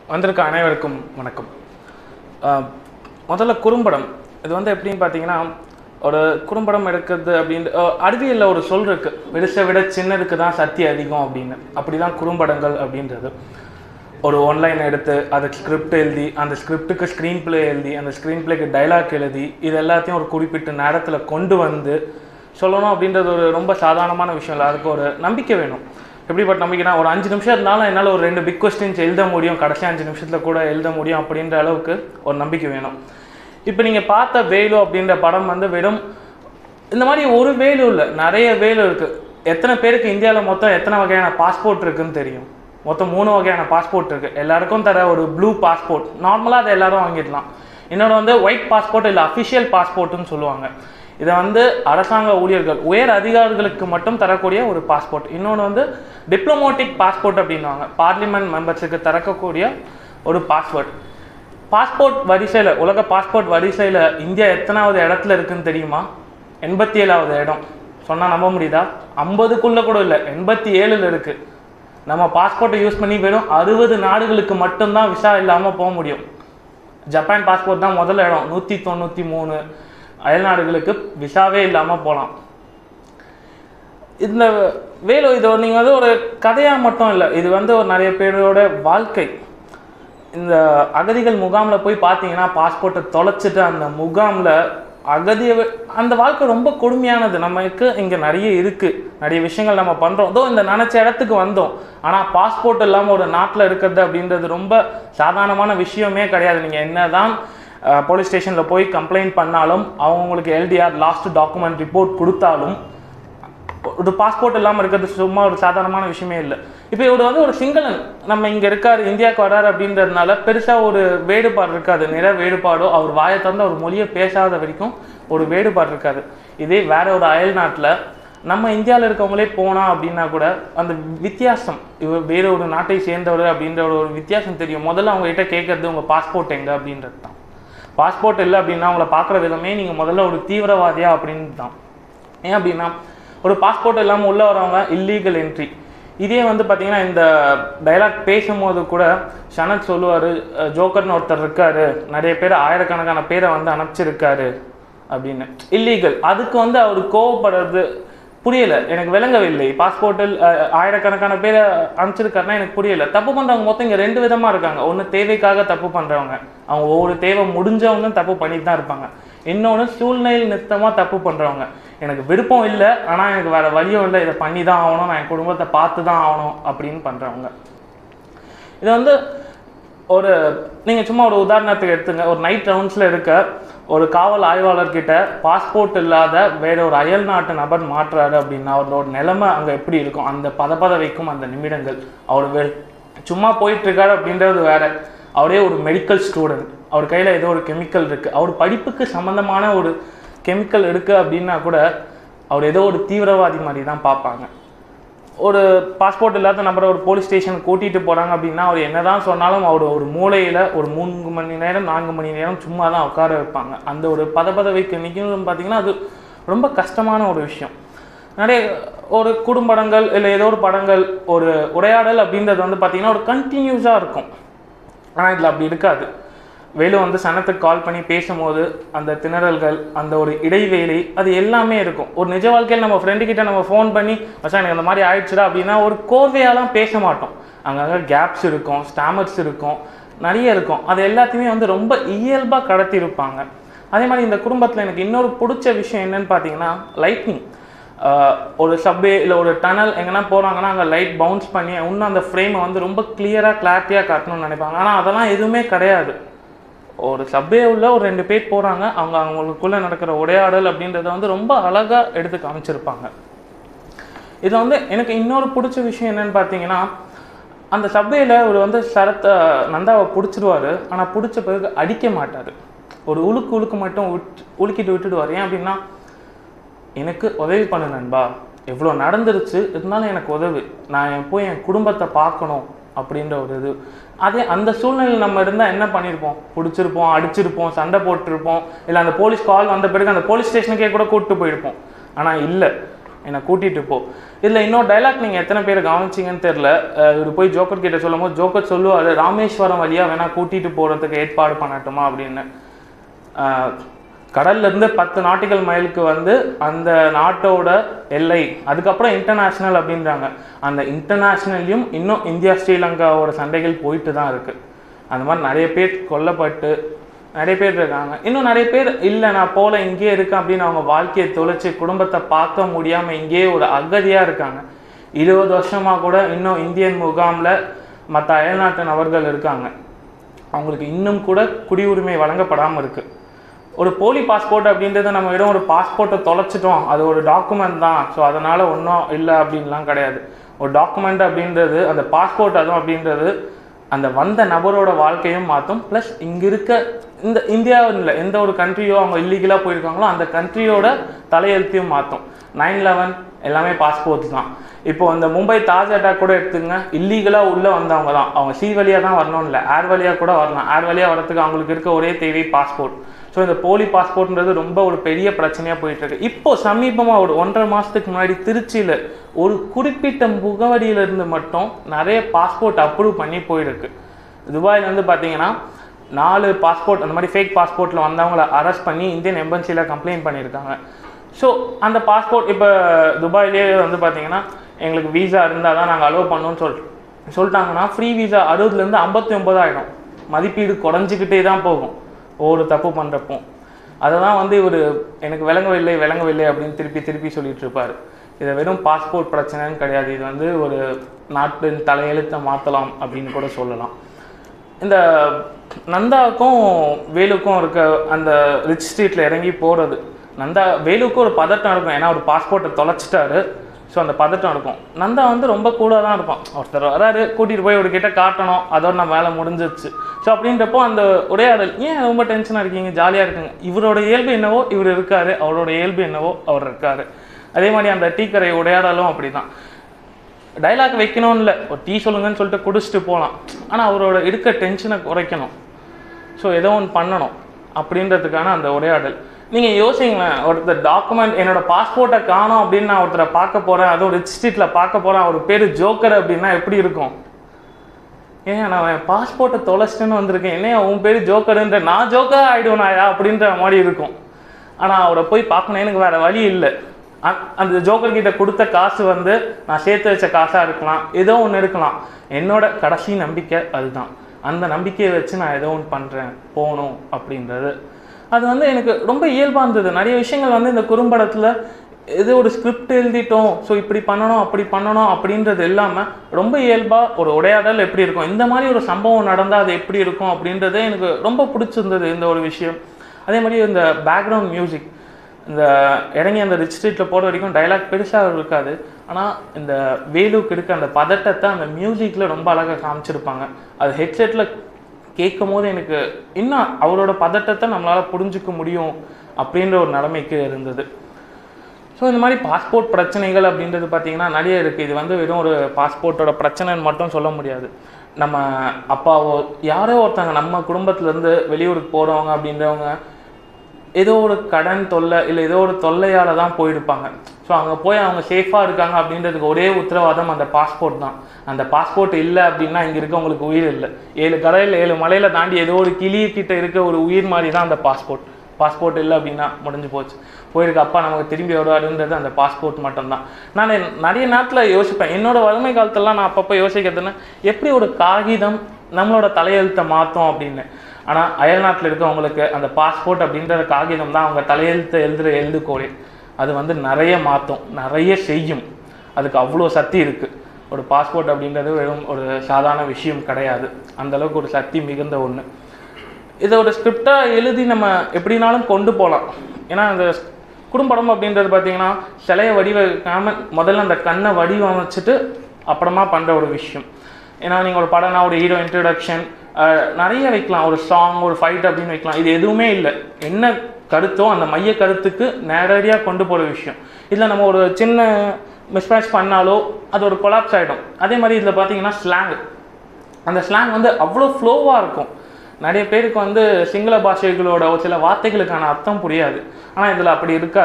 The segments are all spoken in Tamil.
வந்திருக்க அனைவருக்கும் வணக்கம் அஹ், முதல்ல குறும்படம் இது வந்து எப்படின்னு பார்த்தீங்கன்னா ஒரு குறும்படம் எடுக்கிறது அப்படின்னு அஹ், அறிவியலில் ஒரு சொல் இருக்கு விடுசை விட சின்னதுக்கு தான் சக்தி அதிகம் அப்படின்னு அப்படி தான் குறும்படங்கள் அப்படின்றது ஒரு ஒன்லைன் எடுத்து அதுக்கு ஸ்கிரிப்ட் எழுதி அந்த ஸ்கிரிப்டுக்கு ஸ்க்ரீன் ப்ளே எழுதி அந்த ஸ்க்ரீன் ப்ளேக்கு டைலாக் எழுதி இது எல்லாத்தையும் ஒரு குறிப்பிட்ட நேரத்தில் கொண்டு வந்து சொல்லணும் அப்படின்றது ஒரு ரொம்ப சாதாரணமான விஷயம் இல்லை அதுக்கு ஒரு நம்பிக்கை வேணும் எப்படிப்பட்ட நம்பிக்கைனா ஒரு அஞ்சு நிமிஷம் இருந்தாலும் என்னால் ஒரு ரெண்டு பிக் கொஸ்டின்ஸ் எழுத முடியும் கடைசி அஞ்சு நிமிஷத்தில் கூட எழுத முடியும் அப்படின்ற அளவுக்கு ஒரு நம்பிக்கை வேணும் இப்போ நீங்கள் பார்த்த வேலு அப்படின்ற படம் வந்து வெறும் இந்த மாதிரி ஒரு வேலு இல்லை நிறைய வேலு இருக்குது எத்தனை பேருக்கு இந்தியாவில் மொத்தம் எத்தனை வகையான பாஸ்போர்ட் இருக்குன்னு தெரியும் மொத்தம் மூணு வகையான பாஸ்போர்ட் இருக்குது எல்லாருக்கும் தர ஒரு ப்ளூ பாஸ்போர்ட் நார்மலாக அதை எல்லாரும் வாங்கிடலாம் இன்னொன்று வந்து ஒயிட் பாஸ்போர்ட் இல்லை அஃபிஷியல் பாஸ்போர்ட்னு சொல்லுவாங்க இதை வந்து அரசாங்க ஊழியர்கள் உயர் அதிகாரிகளுக்கு மட்டும் தரக்கூடிய ஒரு பாஸ்போர்ட் இன்னொன்று வந்து டிப்ளமோட்டிக் பாஸ்போர்ட் அப்படின்வாங்க பார்லிமெண்ட் மெம்பர்ஸுக்கு திறக்கக்கூடிய ஒரு பாஸ்போர்ட் பாஸ்போர்ட் வரிசையில் உலக பாஸ்போர்ட் வரிசையில் இந்தியா எத்தனாவது இடத்துல இருக்குன்னு தெரியுமா எண்பத்தி ஏழாவது இடம் சொன்னால் நம்ப முடியுதா ஐம்பதுக்குள்ளே கூட இல்லை எண்பத்தி ஏழில் இருக்குது நம்ம பாஸ்போர்ட்டை யூஸ் பண்ணி வெறும் அறுபது நாடுகளுக்கு மட்டும்தான் விசா இல்லாமல் போக முடியும் ஜப்பான் பாஸ்போர்ட் தான் முதல் இடம் நூற்றி தொண்ணூற்றி மூணு அயல்நாடுகளுக்கு விசாவே இல்லாமல் போகலாம் இந்த வேலு இது நீங்கள் வந்து ஒரு கதையாக மட்டும் இல்லை இது வந்து ஒரு நிறைய பேரோட வாழ்க்கை இந்த அகதிகள் முகாமில் போய் பார்த்தீங்கன்னா பாஸ்போர்ட்டை தொலைச்சிட்டு அந்த முகாமில் அகதிய அந்த வாழ்க்கை ரொம்ப கொடுமையானது நமக்கு இங்கே நிறைய இருக்குது நிறைய விஷயங்கள் நம்ம பண்ணுறோம் அதோ இந்த நினச்ச இடத்துக்கு வந்தோம் ஆனால் பாஸ்போர்ட் இல்லாமல் ஒரு நாட்டில் இருக்கிறது அப்படின்றது ரொம்ப சாதாரணமான விஷயமே கிடையாது நீங்கள் என்ன தான் போலீஸ் ஸ்டேஷனில் போய் கம்ப்ளைண்ட் பண்ணாலும் அவங்களுக்கு எல்டிஆர் லாஸ்ட் டாக்குமெண்ட் ரிப்போர்ட் கொடுத்தாலும் ஒரு பாஸ்போர்ட் இல்லாமல் இருக்கிறது சும்மா ஒரு சாதாரணமான விஷயமே இல்லை இப்போ இவர் வந்து ஒரு சிங்களன் நம்ம இங்கே இருக்கார் இந்தியாவுக்கு வராரு அப்படின்றதுனால பெருசாக ஒரு வேறுபாடு இருக்காது நிற வேறுபாடோ அவர் வாயை தந்து அவர் மொழியை பேசாத வரைக்கும் ஒரு வேறுபாடு இருக்காது இதே வேற ஒரு அயல் நாட்டில் நம்ம இந்தியாவில் இருக்கவங்களே போனா அப்படின்னா கூட அந்த வித்தியாசம் இவர் வேற ஒரு நாட்டை சேர்ந்தவர் அப்படின்ற ஒரு ஒரு வித்தியாசம் தெரியும் முதல்ல அவங்க கிட்ட கேட்கறது உங்கள் பாஸ்போர்ட் எங்க அப்படின்றது தான் பாஸ்போர்ட் இல்லை அப்படின்னா அவங்கள பார்க்குற விதமே நீங்கள் முதல்ல ஒரு தீவிரவாதியா அப்படின்னு தான் ஏன் அப்படின்னா ஒரு பாஸ்போர்ட் இல்லாமல் உள்ளே வரவங்க இல்லீகல் என்ட்ரி இதே வந்து பார்த்தீங்கன்னா இந்த டைலாக் பேசும்போது கூட சனத் சொல்லுவார் ஜோக்கர்னு ஒருத்தர் இருக்காரு நிறைய பேர் ஆயிரக்கணக்கான பேரை வந்து அனுப்பிச்சிருக்காரு அப்படின்னு இல்லீகல் அதுக்கு வந்து அவர் கோவப்படுறது புரியல எனக்கு விளங்கவில்லை பாஸ்போர்ட்டில் அஹ், ஆயிரக்கணக்கான பேரை அனுப்பிச்சிருக்காருன்னா எனக்கு புரியல தப்பு பண்றவங்க மொத்தம் இங்க ரெண்டு விதமா இருக்காங்க ஒன்று தேவைக்காக தப்பு பண்றவங்க அவங்க ஒவ்வொரு தேவை முடிஞ்சவங்க தப்பு பண்ணிட்டு தான் இருப்பாங்க இன்னொன்று சூழ்நிலை நிறுத்தமா தப்பு பண்றவங்க எனக்கு விருப்பம் இல்லை ஆனா எனக்கு வேற வழியும் இல்லை இதை பண்ணி தான் ஆகணும் நான் என் குடும்பத்தை பார்த்து தான் ஆகணும் அப்படின்னு பண்றவங்க இது வந்து ஒரு நீங்கள் சும்மா ஒரு உதாரணத்துக்கு எடுத்துங்க ஒரு நைட் ரவுண்ட்ஸில் இருக்க ஒரு காவல் ஆய்வாளர்கிட்ட பாஸ்போர்ட் இல்லாத வேற ஒரு அயல் நாட்டு நபர் மாற்றுறாரு அப்படின்னா அவரோட நிலைமை அங்கே எப்படி இருக்கும் அந்த பதபத வைக்கும் அந்த நிமிடங்கள் அவர் வெ சும்மா போயிட்டு இருக்காரு அப்படின்றது வேற அவரே ஒரு மெடிக்கல் ஸ்டூடெண்ட் அவர் கையில் ஏதோ ஒரு கெமிக்கல் இருக்குது அவர் படிப்புக்கு சம்மந்தமான ஒரு கெமிக்கல் இருக்குது அப்படின்னா கூட அவர் ஏதோ ஒரு தீவிரவாதி மாதிரி தான் பார்ப்பாங்க ஒரு பாஸ்போர்ட் இல்லாத நபரை ஒரு போலீஸ் ஸ்டேஷன் கூட்டிகிட்டு போகிறாங்க அப்படின்னா அவர் என்னதான் சொன்னாலும் அவர் ஒரு மூலையில் ஒரு மூணு மணி நேரம் நான்கு மணி நேரம் சும்மா தான் உட்கார வைப்பாங்க அந்த ஒரு பதபத வைக்க நிற்கணும் பார்த்தீங்கன்னா அது ரொம்ப கஷ்டமான ஒரு விஷயம் நிறைய ஒரு குறும்படங்கள் இல்லை ஏதோ ஒரு படங்கள் ஒரு உரையாடல் அப்படின்றது வந்து பார்த்தீங்கன்னா ஒரு கண்டினியூஸாக இருக்கும் ஆனால் இதில் அப்படி இருக்காது வேலு வந்து சனத்துக்கு கால் பண்ணி பேசும்போது அந்த திணறல்கள் அந்த ஒரு இடைவேளை அது எல்லாமே இருக்கும் ஒரு நிஜ வாழ்க்கையில் நம்ம ஃப்ரெண்டு கிட்ட நம்ம ஃபோன் பண்ணி மச்சான் எனக்கு அந்த மாதிரி ஆயிடுச்சுடா அப்படின்னா ஒரு கோர்வையாலாம் பேச மாட்டோம் அங்கங்கே கேப்ஸ் இருக்கும் ஸ்டாமர்ஸ் இருக்கும் நிறைய இருக்கும் அது எல்லாத்தையுமே வந்து ரொம்ப இயல்பாக கடத்தியிருப்பாங்க அதே மாதிரி இந்த குடும்பத்தில் எனக்கு இன்னொரு பிடிச்ச விஷயம் என்னன்னு பார்த்தீங்கன்னா லைட்னிங் ஒரு சப்வே இல்லை ஒரு டனல் எங்கன்னா போகிறாங்கன்னா அங்கே லைட் பவுன்ஸ் பண்ணி இன்னும் அந்த ஃப்ரேமை வந்து ரொம்ப கிளியராக கிளாரிட்டியாக காட்டணும்னு நினைப்பாங்க ஆனால் அதெல்லாம் எதுவுமே கிடையாது ஒரு சப்வே உள்ள ஒரு ரெண்டு பேர் போகிறாங்க அவங்க அவங்களுக்குள்ளே நடக்கிற உரையாடல் அப்படின்றத வந்து ரொம்ப அழகாக எடுத்து காமிச்சிருப்பாங்க இது வந்து எனக்கு இன்னொரு பிடிச்ச விஷயம் என்னன்னு பார்த்தீங்கன்னா அந்த சப்வேல ஒரு வந்து சரத்தை நந்தாவை பிடிச்சிருவாரு ஆனால் பிடிச்ச பிறகு அடிக்க மாட்டார் ஒரு உழுக்கு உழுக்கு மட்டும் விட்டு உலுக்கிட்டு விட்டுடுவார் ஏன் அப்படின்னா எனக்கு உதவி பண்ணு நண்பா எவ்வளோ நடந்துருச்சு இருந்தாலும் எனக்கு உதவி நான் என் போய் என் குடும்பத்தை பார்க்கணும் அப்படின்ற ஒரு இது அதே அந்த சூழ்நிலையில் நம்ம இருந்தால் என்ன பண்ணியிருப்போம் பிடிச்சிருப்போம் அடிச்சிருப்போம் சண்டை போட்டிருப்போம் இல்லை அந்த போலீஸ் கால் வந்த பிறகு அந்த போலீஸ் ஸ்டேஷனுக்கே கூட கூப்பிட்டு போயிருப்போம் ஆனால் இல்லை என்னை கூட்டிகிட்டு போ இதில் இன்னொரு டைலாக் நீங்கள் எத்தனை பேர் கவனிச்சிங்கன்னு தெரில இவர் போய் ஜோக்கர் கிட்ட சொல்லும்போது ஜோக்கர் சொல்லுவார் ராமேஸ்வரம் வழியாக வேணால் கூட்டிகிட்டு போகிறதுக்கு ஏற்பாடு பண்ணட்டுமா அப்படின்னு ஆஹ் கடல்ல இருந்து பத்து நாட்டிக்கல் மைலுக்கு வந்து அந்த நாட்டோட எல்லை அதுக்கப்புறம் இன்டர்நேஷ்னல் அப்படின்றாங்க அந்த இன்டர்நேஷ்னல்லையும் இன்னும் இந்தியா ஸ்ரீலங்காவோட சண்டைகள் போயிட்டு தான் இருக்கு அந்த மாதிரி நிறைய பேர் கொல்லப்பட்டு நிறைய பேர் இருக்காங்க இன்னும் நிறைய பேர் இல்லை நான் போல இங்கேயே இருக்கேன் அப்படின்னு அவங்க வாழ்க்கையை தொலைச்சு குடும்பத்தை பார்க்க முடியாமல் இங்கேயே ஒரு அகதியாக இருக்காங்க இருபது வருஷமா கூட இன்னும் இந்தியன் முகாமில் மற்ற அயல்நாட்டு நபர்கள் இருக்காங்க அவங்களுக்கு இன்னும் கூட குடியுரிமை வழங்கப்படாமல் இருக்கு ஒரு போலி பாஸ்போர்ட் அப்படின்றது நம்ம இடம் ஒரு பாஸ்போர்ட்டை தொலைச்சிட்டோம் அது ஒரு டாக்குமெண்ட் தான் ஸோ அதனால் ஒன்றும் இல்லை அப்படின்லாம் கிடையாது ஒரு டாக்குமெண்ட் அப்படின்றது அந்த பாஸ்போர்ட் அதுவும் அப்படின்றது அந்த வந்த நபரோட வாழ்க்கையும் மாற்றும் ப்ளஸ் இங்கே இருக்க இந்த இந்தியாவில் இல்லை எந்த ஒரு கண்ட்ரியோ அவங்க இல்லீகலாக போயிருக்காங்களோ அந்த கண்ட்ரியோட தலையெழுத்தையும் மாற்றும் நைன் லெவன் எல்லாமே பாஸ்போர்ட் தான் இப்போ இந்த மும்பை தாஜ் அட்டாக் கூட எடுத்துங்க இல்லீகலாக உள்ளே வந்தவங்க தான் அவங்க சி வழியாக தான் வரணும் இல்லை ஏர் வழியாக கூட வரலாம் ஏர் வழியாக வரதுக்கு அவங்களுக்கு இருக்க ஒரே தேவை பாஸ்போர்ட் ஸோ இந்த போலி பாஸ்போர்ட்ன்றது ரொம்ப ஒரு பெரிய பிரச்சனையாக போயிட்டு இருக்கு இப்போ சமீபமாக ஒரு ஒன்றரை மாதத்துக்கு முன்னாடி திருச்சியில் ஒரு குறிப்பிட்ட முகவரியில இருந்து மட்டும் நிறைய பாஸ்போர்ட் அப்ரூவ் பண்ணி போயிருக்கு துபாயில் வந்து பார்த்தீங்கன்னா நாலு பாஸ்போர்ட் அந்த மாதிரி ஃபேக் பாஸ்போர்ட்டில் வந்தவங்கள அரெஸ்ட் பண்ணி இந்தியன் எம்பன்சியில் கம்ப்ளைண்ட் பண்ணியிருக்காங்க ஸோ அந்த பாஸ்போர்ட் இப்போ துபாயிலே வந்து பார்த்தீங்கன்னா எங்களுக்கு வீசா இருந்தால் தான் நாங்கள் அலோவ் பண்ணோம்னு சொல் சொல்லிட்டாங்கன்னா ஃப்ரீ வீசா அறுபதுலேருந்து ஐம்பத்தி ஒம்பதாயிடும் மதிப்பீடு குறைஞ்சிக்கிட்டே தான் போகும் ஒவ்வொரு தப்பு பண்ணுறப்போ அதை தான் வந்து இவர் எனக்கு விளங்கவில்லை விளங்கவில்லை அப்படின்னு திருப்பி திருப்பி சொல்லிட்டு இருப்பார் இதை வெறும் பாஸ்போர்ட் பிரச்சனைன்னு கிடையாது இது வந்து ஒரு நாட்டின் தலையெழுத்தை மாற்றலாம் அப்படின்னு கூட சொல்லலாம் இந்த நந்தாவுக்கும் வேலுக்கும் இருக்க அந்த ரிச் ஸ்ட்ரீட்டில் இறங்கி போகிறது நந்தா வேலுக்கும் ஒரு பதட்டம் இருக்கும் ஏன்னா ஒரு பாஸ்போர்ட்டை தொலைச்சிட்டாரு ஸோ அந்த பதட்டம் இருக்கும் நந்தா வந்து ரொம்ப கூலாக தான் இருப்பான் ஒருத்தர் வராரு கூட்டிகிட்டு போய் இவர்கிட்ட காட்டணும் அதோட நம்ம வேலை முடிஞ்சிருச்சு ஸோ அப்படின்றப்போ அந்த உரையாடல் ஏன் ரொம்ப டென்ஷனாக இருக்கீங்க ஜாலியாக இருக்குங்க இவரோட இயல்பு என்னவோ இவர் இருக்காரு அவரோட இயல்பு என்னவோ அவர் இருக்காரு அதே மாதிரி அந்த டீக்கரை உரையாடலும் அப்படிதான் டைலாக் வைக்கணும்னு இல்லை ஒரு டீ சொல்லுங்கன்னு சொல்லிட்டு குடிச்சிட்டு போகலாம் ஆனால் அவரோட இருக்க டென்ஷனை குறைக்கணும் ஸோ ஏதோ ஒன்று பண்ணணும் அப்படின்றதுக்கான அந்த உரையாடல் நீங்கள் யோசிங்களேன் ஒருத்தர் டாக்குமெண்ட் என்னோட பாஸ்போர்ட்டை காணோம் அப்படின்னு நான் ஒருத்தரை பார்க்க போகிறேன் அதுவும் ரிச் ஸ்ட்ரீட்டில் பார்க்க போகிறேன் அவர் பேர் ஜோக்கர் அப்படின்னா எப்படி இருக்கும் ஏன் நான் என் பாஸ்போர்ட்டை தொலைச்சிட்டேன்னு வந்திருக்கேன் என்னையா உன் பேர் ஜோக்கருன்ற நான் ஜோக்கர் ஆகிடுவேனாயா அப்படின்ற மாதிரி இருக்கும் ஆனால் அவரை போய் பார்க்கணும் எனக்கு வேறு வழி இல்லை அ- அந்த ஜோக்கர் கிட்ட கொடுத்த காசு வந்து நான் சேர்த்து வச்ச காசாக இருக்கலாம் ஏதோ ஒன்று இருக்கலாம் என்னோட கடைசி நம்பிக்கை அதுதான் அந்த நம்பிக்கையை வச்சு நான் ஏதோ ஒன்று பண்ணுறேன் போகணும் அப்படின்றது அது வந்து எனக்கு ரொம்ப இயல்பாக இருந்தது நிறைய விஷயங்கள் வந்து இந்த குறும்படத்தில் ஏதோ ஒரு ஸ்கிரிப்ட் எழுதிட்டோம் ஸோ இப்படி பண்ணணும் அப்படி பண்ணணும் அப்படின்றது இல்லாமல் ரொம்ப இயல்பாக ஒரு உரையாடல் எப்படி இருக்கும் இந்த மாதிரி ஒரு சம்பவம் நடந்தால் அது எப்படி இருக்கும் அப்படின்றது எனக்கு ரொம்ப பிடிச்சிருந்தது இந்த ஒரு விஷயம் அதே மாதிரி இந்த பேக்ரவுண்ட் மியூசிக் இந்த இறங்கி அந்த ரிச் ஸ்ட்ரீட்டில் போகிற வரைக்கும் டைலாக் பெருசாக இருக்காது ஆனால் இந்த வேலுக்கு இருக்க அந்த பதட்டத்தை அந்த மியூசிக்கில் ரொம்ப அழகாக காமிச்சிருப்பாங்க அது ஹெட்செட்டில் கேட்கும் போது எனக்கு இன்னும் அவரோட பதட்டத்தை நம்மளால் புரிஞ்சுக்க முடியும் அப்படின்ற ஒரு நிலைமைக்கு இருந்தது ஸோ இந்த மாதிரி பாஸ்போர்ட் பிரச்சனைகள் அப்படின்றது பார்த்தீங்கன்னா நிறைய இருக்குது இது வந்து வெறும் ஒரு பாஸ்போர்ட்டோட பிரச்சனைன்னு மட்டும் சொல்ல முடியாது நம்ம அப்பாவோ யாரோ ஒருத்தங்க நம்ம குடும்பத்துலேருந்து வெளியூருக்கு போகிறவங்க அப்படின்றவங்க ஏதோ ஒரு கடன் தொல்லை இல்லை ஏதோ ஒரு தொல்லையால் தான் போயிருப்பாங்க ஸோ அங்கே போய் அவங்க சேஃபாக இருக்காங்க அப்படின்றதுக்கு ஒரே உத்தரவாதம் அந்த பாஸ்போர்ட் தான் அந்த பாஸ்போர்ட் இல்லை அப்படின்னா இங்கே இருக்கவங்களுக்கு உயிர் இல்லை ஏழு கடல் ஏழு மலையில் தாண்டி ஏதோ ஒரு கிளிய கிட்ட இருக்க ஒரு உயிர் மாதிரி தான் அந்த பாஸ்போர்ட் பாஸ்போர்ட் இல்லை அப்படின்னா முடிஞ்சு போச்சு போயிருக்க அப்பா நமக்கு திரும்பி வருவாருன்றது அந்த பாஸ்போர்ட் மட்டும்தான் நான் நிறைய நேரத்தில் யோசிப்பேன் என்னோட வறுமை காலத்துலலாம் நான் அப்பப்போ யோசிக்கிறதுன்னு எப்படி ஒரு காகிதம் நம்மளோட தலையெழுத்தை மாற்றும் அப்படின்னு ஆனால் அயல்நாட்டில் இருக்கவங்களுக்கு அந்த பாஸ்போர்ட் அப்படின்ற காகிதம் தான் அவங்க தலையெழுத்தை எழுதுகிற எழுதுகோலே அது வந்து நிறைய மாற்றும் நிறைய செய்யும் அதுக்கு அவ்வளோ சக்தி இருக்குது ஒரு பாஸ்போர்ட் அப்படின்றது வெறும் ஒரு சாதாரண விஷயம் கிடையாது அந்த அளவுக்கு ஒரு சக்தி மிகுந்த ஒன்று இதை ஒரு ஸ்கிரிப்டாக எழுதி நம்ம எப்படினாலும் கொண்டு போகலாம் ஏன்னா அந்த குறும்படம் அப்படின்றது பார்த்தீங்கன்னா சிலையை வடிவமைக்காம முதல்ல அந்த கண்ணை வடிவமைச்சிட்டு அப்புறமா பண்ணுற ஒரு விஷயம் ஏன்னா நீங்கள் ஒரு படம்னா ஒரு ஹீரோ இன்ட்ரடக்ஷன் நிறைய வைக்கலாம் ஒரு சாங் ஒரு ஃபைட் அப்படின்னு வைக்கலாம் இது எதுவுமே இல்லை என்ன கருத்தோ அந்த மைய கருத்துக்கு நேரடியாக கொண்டு போகிற விஷயம் இதில் நம்ம ஒரு சின்ன மிஸ்மேட்ச் பண்ணாலோ அது ஒரு கொலாப்ஸ் ஆகிடும் அதே மாதிரி இதில் பார்த்தீங்கன்னா ஸ்லாங் அந்த ஸ்லாங் வந்து அவ்வளோ ஃப்ளோவாக இருக்கும் நிறைய பேருக்கு வந்து சிங்கள பாஷைகளோட ஒரு சில வார்த்தைகளுக்கான அர்த்தம் புரியாது ஆனால் இதில் அப்படி இருக்காது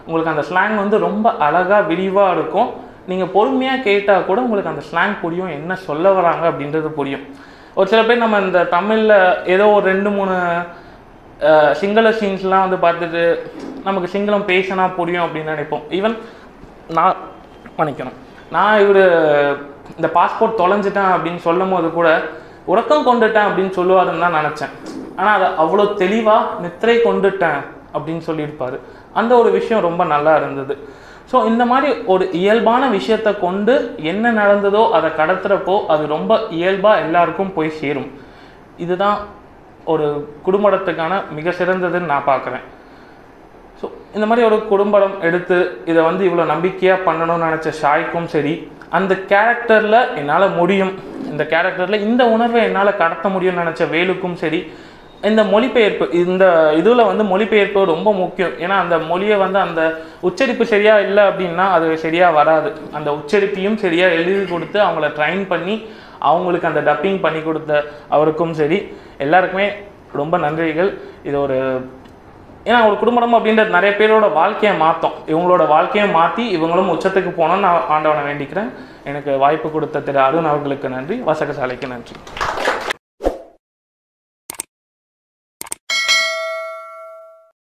உங்களுக்கு அந்த ஸ்லாங் வந்து ரொம்ப அழகாக விரிவாக இருக்கும் நீங்கள் பொறுமையாக கேட்டால் கூட உங்களுக்கு அந்த ஸ்லாங் புரியும் என்ன சொல்ல வராங்க அப்படின்றது புரியும் ஒரு சில பேர் நம்ம இந்த தமிழில் ஏதோ ஒரு ரெண்டு மூணு அஹ், சிங்கள சீன்ஸ்லாம் வந்து பார்த்துட்டு நமக்கு சிங்களம் பேசினா புரியும் அப்படின்னு நினைப்போம் ஈவன் நான் மன்னிக்கணும் நான் இவர் இந்த பாஸ்போர்ட் தொலைஞ்சிட்டேன் அப்படின்னு சொல்லும் போது கூட உறக்கம் கொண்டுட்டேன் அப்படின்னு சொல்லுவாருன்னு தான் நினச்சேன் ஆனால் அதை அவ்வளோ தெளிவாக நித்திரை கொண்டுட்டேன் அப்படின்னு சொல்லியிருப்பாரு அந்த ஒரு விஷயம் ரொம்ப நல்லா இருந்தது ஸோ இந்த மாதிரி ஒரு இயல்பான விஷயத்தை கொண்டு என்ன நடந்ததோ அதை கடத்துறப்போ அது ரொம்ப இயல்பாக எல்லாருக்கும் போய் சேரும் இதுதான் ஒரு குடும்பத்துக்கான மிக சிறந்ததுன்னு நான் பார்க்குறேன் ஸோ இந்த மாதிரி ஒரு குடும்பம் எடுத்து இதை வந்து இவ்வளோ நம்பிக்கையாக பண்ணணும்னு நினச்ச ஷாய்க்கும் சரி அந்த கேரக்டரில் என்னால் முடியும் இந்த கேரக்டரில் இந்த உணர்வை என்னால் கடத்த முடியும்னு நினச்ச வேலுக்கும் சரி இந்த மொழிபெயர்ப்பு இந்த இதில் வந்து மொழிபெயர்ப்பு ரொம்ப முக்கியம் ஏன்னா அந்த மொழியை வந்து அந்த உச்சரிப்பு சரியாக இல்லை அப்படின்னா அது சரியாக வராது அந்த உச்சரிப்பையும் சரியாக எழுதி கொடுத்து அவங்கள ட்ரைன் பண்ணி அவங்களுக்கு அந்த டப்பிங் பண்ணி கொடுத்த அவருக்கும் சரி எல்லாருக்குமே ரொம்ப நன்றிகள் இது ஒரு ஏன்னா ஒரு குடும்பம் அப்படின்றது நிறைய பேரோட வாழ்க்கையை மாற்றும் இவங்களோட வாழ்க்கையை மாற்றி இவங்களும் உச்சத்துக்கு போகணும்னு நான் ஆண்டவனை வேண்டிக்கிறேன் எனக்கு வாய்ப்பு கொடுத்த திரு அருண் அவர்களுக்கு நன்றி வாசகசாலைக்கு நன்றி